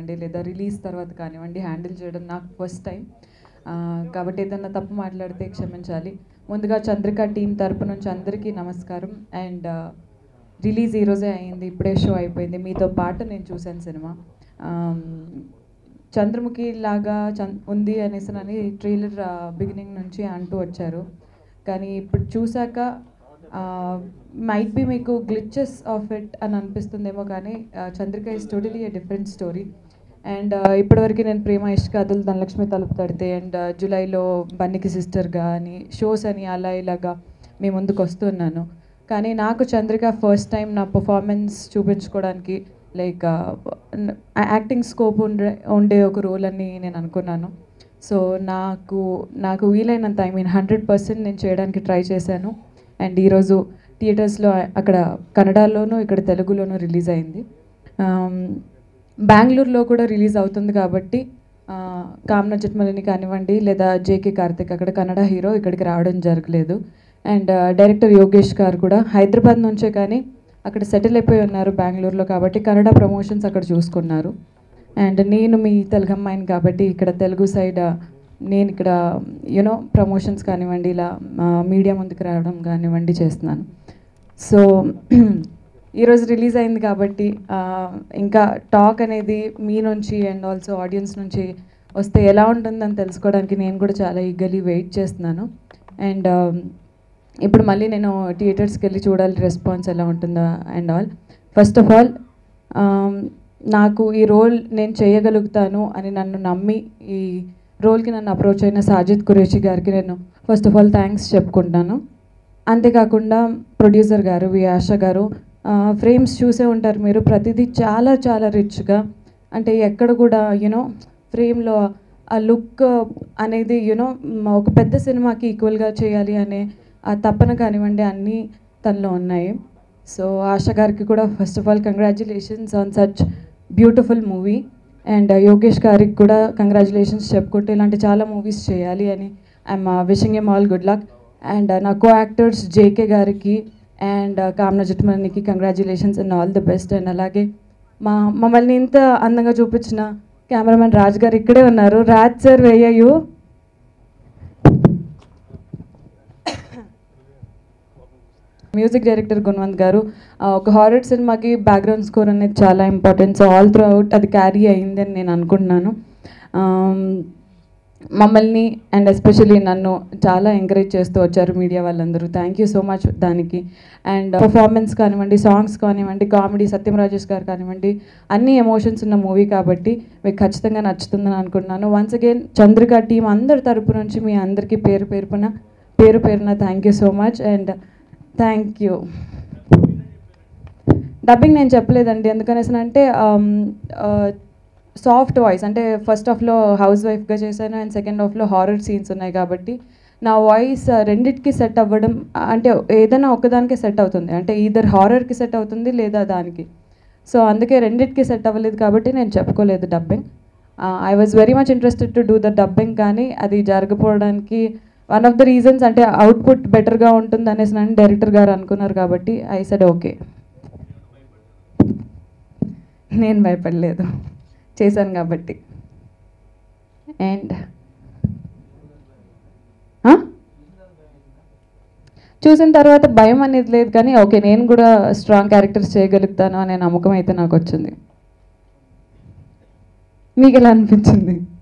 కానివ్వండి లేదా రిలీజ్ తర్వాత కానివ్వండి హ్యాండిల్ చేయడం నాకు ఫస్ట్ టైం కాబట్టి ఏదన్నా తప్పు మాట్లాడితే క్షమించాలి ముందుగా చంద్రిక టీం తరపు నుంచి అందరికీ నమస్కారం అండ్ రిలీజ్ ఈరోజే అయింది ఇప్పుడే షో అయిపోయింది మీతో పాటు నేను చూశాను సినిమా ఆమ్, చంద్రముఖి లాగా చం ఉంది అనేసి అని ట్రైలర్ బిగినింగ్ నుంచి అంటూ వచ్చారు కానీ ఇప్పుడు చూశాక మైట్ బి మీకు గ్లిచెస్ ఆఫ్ ఇట్ అని అనిపిస్తుందేమో కానీ ఆ, Chandrika is totally a different story and ఇప్పటివరకు నేను ప్రేమ ఇష్ట కథలు ధనలక్ష్మి తలుపు తడితే అండ్ జూలైలో బన్నీకి సిస్టర్గా అని షోస్ అని అలా ఇలాగా మీ ముందుకు వస్తున్నాను కానీ నాకు చంద్రిక ఫస్ట్ టైం నా పర్ఫార్మెన్స్ చూపించుకోవడానికి లైక్ యాక్టింగ్ స్కోప్ ఉండే ఉండే ఒక రోల్ అని నేను అనుకున్నాను సో నాకు నాకు వీలైనంత ఐ మీన్ హండ్రెడ్ పర్సెంట్ నేను చేయడానికి ట్రై చేశాను అండ్ ఈరోజు థియేటర్స్లో అక్కడ కన్నడలోనూ ఇక్కడ తెలుగులోనూ రిలీజ్ అయింది ఆమ్, బెంగళూరులో కూడా రిలీజ్ అవుతుంది కాబట్టి ఆ, కామ్న జట్మలని కానివ్వండి లేదా జేకే కార్తిక్ అక్కడ కన్నడ హీరో ఇక్కడికి రావడం జరగలేదు అండ్ డైరెక్టర్ యోగేష్ గారు కూడా హైదరాబాద్ నుంచే కానీ అక్కడ సెటిల్ అయిపోయి ఉన్నారు బెంగళూరులో కాబట్టి కన్నడ ప్రమోషన్స్ అక్కడ చూసుకున్నారు అండ్ నేను మీ తెలుగు అమ్మాయిని కాబట్టి ఇక్కడ తెలుగు సైడ్ నేను ఇక్కడ యూనో ప్రమోషన్స్ కానివ్వండి ఇలా మీడియా ముందుకు రావడం కానివ్వండి చేస్తున్నాను సో ఈరోజు రిలీజ్ అయింది కాబట్టి ఆ, ఇంకా టాక్ అనేది మీ నుంచి అండ్ ఆల్సో ఆడియన్స్ నుంచి వస్తే ఎలా ఉంటుందని తెలుసుకోవడానికి నేను కూడా చాలా ఈగలీ వెయిట్ చేస్తున్నాను అండ్ ఇప్పుడు మళ్ళీ నేను థియేటర్స్కి వెళ్ళి చూడాలి రెస్పాన్స్ ఎలా ఉంటుందా and all first of all నాకు ఈ రోల్ నేను చేయగలుగుతాను అని నన్ను నమ్మి ఈ రోల్కి నన్ను అప్రోచ్ అయిన సాజిద్ కురేషి గారికి నేను ఫస్ట్ ఆఫ్ ఆల్ థ్యాంక్స్ చెప్పుకుంటాను అంతేకాకుండా ప్రొడ్యూసర్ గారు వి ఆశ గారు ఫ్రేమ్స్ చూసే ఉంటారు మీరు ప్రతిదీ చాలా చాలా రిచ్గా అంటే ఎక్కడ కూడా యూనో ఫ్రేమ్లో ఆ లుక్ అనేది యూనో ఒక పెద్ద సినిమాకి ఈక్వల్గా చేయాలి అనే ఆ తపన కానివ్వండి అన్నీ తనలో ఉన్నాయి సో ఆశ గారికి కూడా first of all congratulations on such beautiful movie and Yogesh గారికి కూడా కంగ్రాచులేషన్స్ చెప్పుకుంటూ ఇలాంటి చాలా మూవీస్ చేయాలి అని I'm wishing them all good luck and నా కో యాక్టర్స్ జేకే గారికి అండ్ కామ్న జట్మనికి congratulations and all the best and అలాగే మా మమ్మల్ని ఇంత అందంగా చూపించిన కెమెరామెన్ రాజ్ గారు ఇక్కడే ఉన్నారు రాజ్ సార్ వేయయు మ్యూజిక్ డైరెక్టర్ గుణవంత్ గారు ఆ, ఒక హారర్ సినిమాకి బ్యాక్గ్రౌండ్ స్కోర్ అనేది చాలా important so all throughout అది క్యారీ అయింది అని నేను అనుకుంటున్నాను ఆమ్, మమ్మల్ని అండ్ ఎస్పెషలీ నన్ను చాలా ఎంకరేజ్ చేస్తూ వచ్చారు మీడియా వాళ్ళందరూ థ్యాంక్ యూ సో మచ్ దానికి అండ్ పర్ఫార్మెన్స్ కానివ్వండి సాంగ్స్ కానివ్వండి కామెడీ సత్యం రాజేష్ గారు కానివ్వండి అన్ని ఎమోషన్స్ ఉన్న మూవీ కాబట్టి మీకు ఖచ్చితంగా నచ్చుతుందని అనుకుంటున్నాను వన్స్ అగైన్ చంద్రిక టీం అందరి తరపు నుంచి మీ అందరికీ పేరు పేరున పేరు పేరున thank you so much and thank you dubbing నేను చెప్పలేదండి ఎందుకనేసి అంటే సాఫ్ట్ వాయిస్ అంటే ఫస్ట్ హాఫ్లో హౌస్ వైఫ్గా చేశాను అండ్ సెకండ్ హాఫ్లో హారర్ సీన్స్ ఉన్నాయి కాబట్టి నా వాయిస్ రెండిటికి సెట్ అవ్వడం అంటే ఏదైనా ఒకదానికి సెట్ అవుతుంది అంటే ఈధర్ హారర్కి సెట్ అవుతుంది లేదా దానికి సో అందుకే రెండిటికి సెట్ అవ్వలేదు కాబట్టి నేను చెప్పుకోలేదు dubbing I was very much interested to do the dubbing కానీ అది జరగకపోవడానికి వన్ ఆఫ్ ద రీజన్స్ అంటే అవుట్పుట్ బెటర్గా ఉంటుంది అనేసి అని డైరెక్టర్ గారు అనుకున్నారు కాబట్టి ఐ సెడ్ ఓకే నేను భయపడలేదు చేశాను కాబట్టి అండ్ చూసిన తర్వాత భయం అనేది లేదు కానీ ఓకే నేను కూడా స్ట్రాంగ్ క్యారెక్టర్స్ చేయగలుగుతాను అనే నమ్మకం అయితే నాకు వచ్చింది మీకు ఎలా అనిపించింది